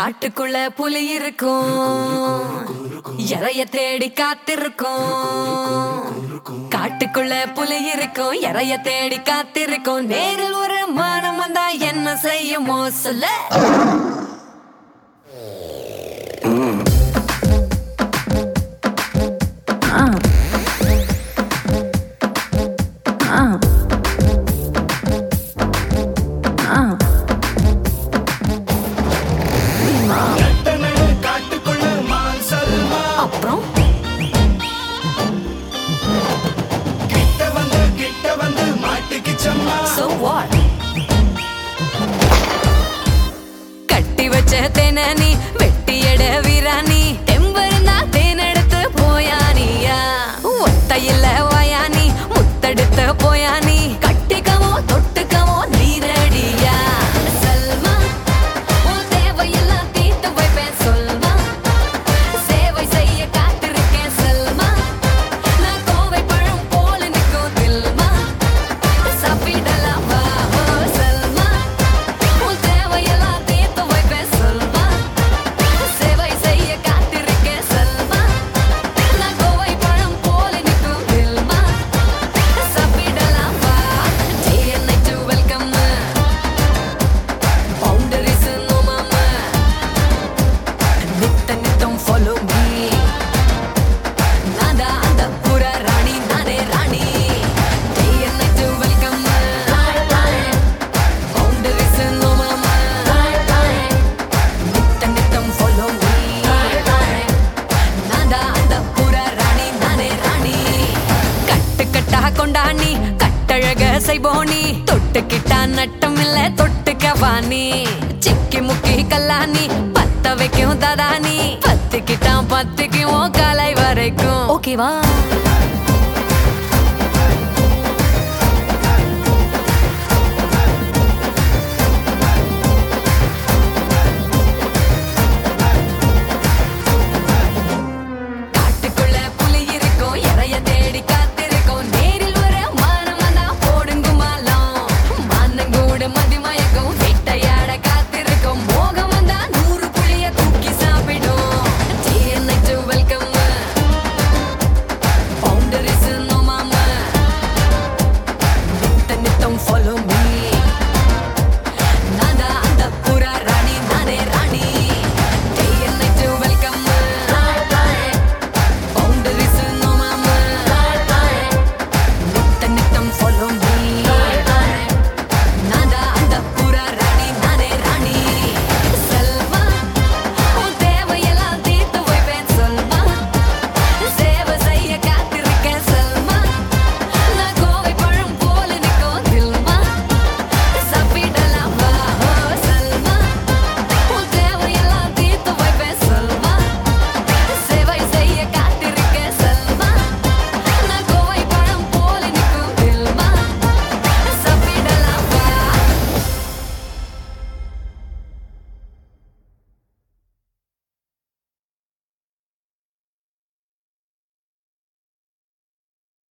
காட்டுக்குள்ள புலி இருக்கும் இறைய தேடி காத்திருக்கும் காட்டுக்குள்ள புலி இருக்கும் இறைய தேடி காத்திருக்கும் நேரில் ஒரு மானம் வந்தா என்ன செய்யுமோ சொல்ல கட்டணடு காட்டுக்குள்ள மான் சல்மா அப்புறம் கிட்ட வந்து கிட்ட வந்து மாட்டிக்கிச்சம்மா So what? கட்டி வச்ச தேன நீ வெட்டி எட வீராணி தெம்பருந்தா தேனெடுத்து போயானியா ஒத்தையில வயானி முத்தெடுத்து போயானி கட்டிக்கவோ தொட்டுக்கவோ நீரடியா சல்மா உன் தேவையெல்லாம் தீர்த்து வைப்பேன் சொல்மா சேவை செய்ய காத்திருக்கேன் செல்மா நான் கோவை பழம் போல நிற்கும் தில்மா சாப்பிடலாமா ஓ செல்மா உன் தேவையெல்லாம் தீர்த்து வைப்பேன் சொல்மா சேவை செய்ய காத்திருக்கேன் செல்மா நான் கோவை பழம் போல நிற்கும் தில்மா சாப்பிடலாமா day and night welcome boundaries no மாமா நித்த நித்தம் ஃபாலோ மீ நான்தா அந்த புற ராணி நானே ராணி day and night welcome boundaries no மாமா நித்த நித்தம் ஃபாலோ மீ நான்தா அந்த புற ராணி நானே ராணி கட்டு கட்டா கொண்டாணி கட்டழக செய்போனி தொட்டுக்கிட்டா நட்டம் இல்ல தொட்டுக்க வாணி சிக்கி முக்கி கல்லானி பத்த வைக்கும் ததானி பத்திக்கிட்டான் பத்திக்கும் காலை வரைக்கும் ஓகேவா